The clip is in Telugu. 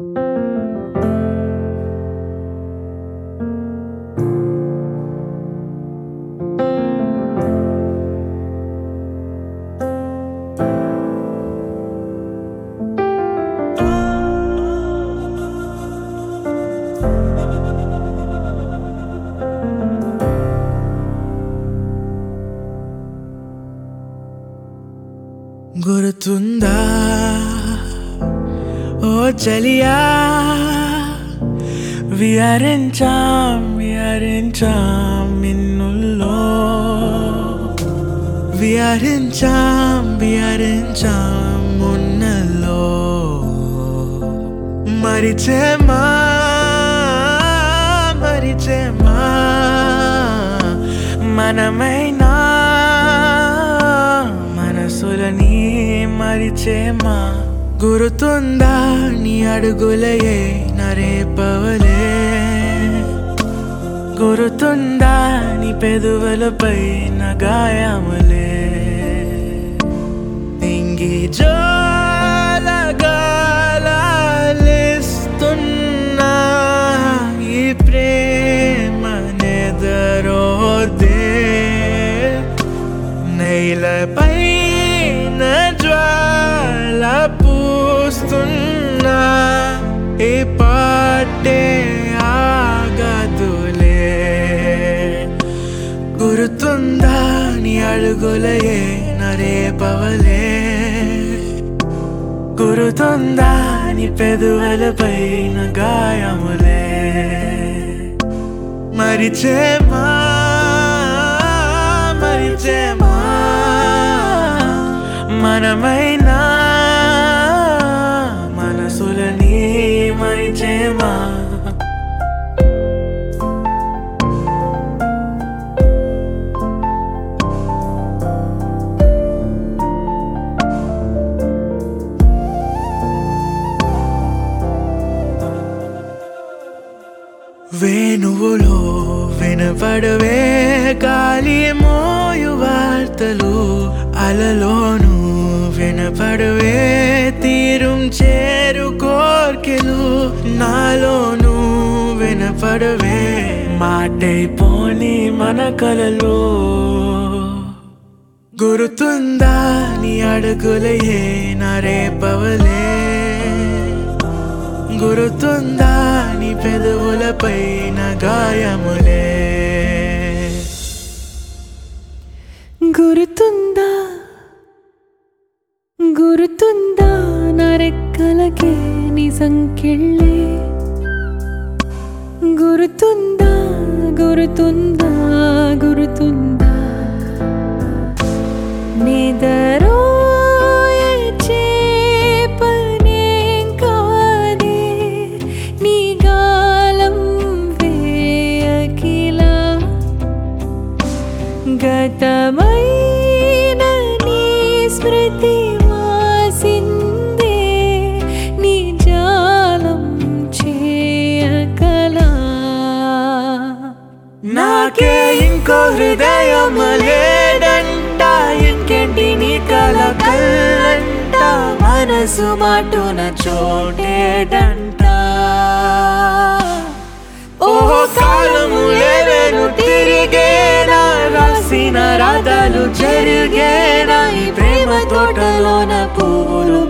గుర్తుందా ఓ చలియా విహరించాం విహరించాం మిన్నుల్లో విహరించాం విహరించాం మున్నల్లో మరిచేమా మరిచేమా మనమైనా మనసులని మరిచేమా గురుతుందా నీ అడుగులయే నరేపవలే గురుతుందా నీ పెదవులపై నా గాయములే ఇంగి జోలగాలిస్తున్నా ఈ ప్రేమ నెదరోదే నేలపై జ్వాల పూస్తున్నా ఈ పాటే ఆగదులే గుర్తుందా నీ అడుగులయే నరేపవలే గుర్తుందా నీ పెదవులపై నా గాయములే మరిచేమా మరిచేమా మనమైనా మనసులని మరిచేమా వేణువులో వినపడవే గాలి మోయు వార్తలు అలలోను వినపడవే తీరం చేరు కోర్కెలు నాలోను వినపడవే మాటైపోని మన కలలు గురుతుందా నీ అడుగులయే నరేపవలే గురుతుందా నీ పెదవులపై నా గాయములే గురుతుందా గురుతుందా నరెక్కలకే నీ సంకెళ్ళే గురుతుందా గురుతుందా గురుతుందా నిదరోయే చేపనేం కాదే నీ గాలం వేయకిలా గతమైన నీ స్మృతి వాసిందే నీ జాలం చేయకలా నాకే ఇంకో హృదయం లేడంట ఇంకేంటి నీ కల కల్లంట మనసు మాటున చోటేడంట ఓ కాలము లేవేను తిరిగేనా రాసిన రాతలు జరిగేనా ఈ ప్రేమ తోటలోన పువ్వులు